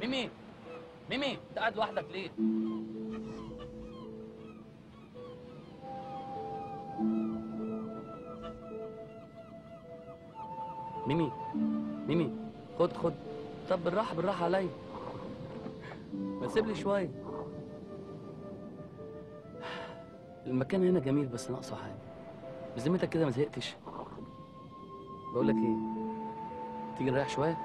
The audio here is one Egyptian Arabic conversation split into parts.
ميمي ميمي انت قاعد لوحدك ليه ميمي ميمي خد خد طب بالراحه بالراحه عليا ما تسيب لي شويه المكان هنا جميل بس ناقصه حاجه بذمتك كده ما زهقتش بقول لك ايه تيجي نريح شويه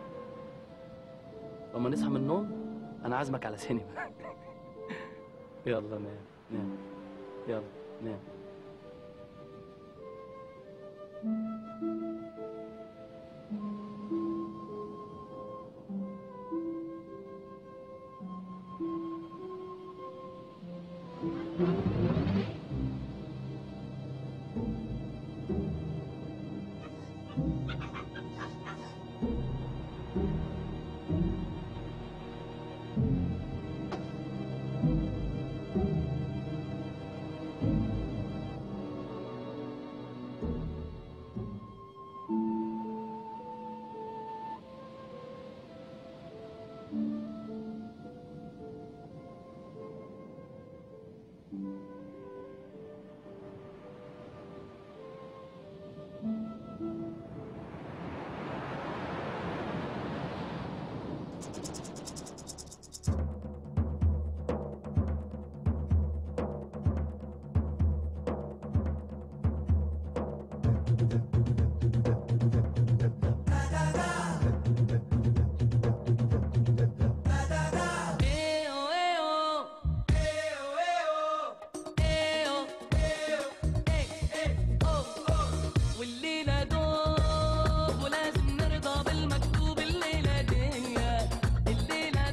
لما نصحى من النوم انا عازمك على سينما يلا نام نام يلا نام والليلة دوب ولازم نرضى بالمكتوب الليلة دي الليلة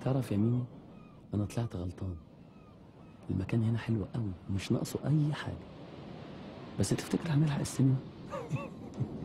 تعرف يا ميمي انا طلعت غلطان المكان هنا حلو قوي مش ناقصه اي حاجه بس تفتكر هنلحق السينما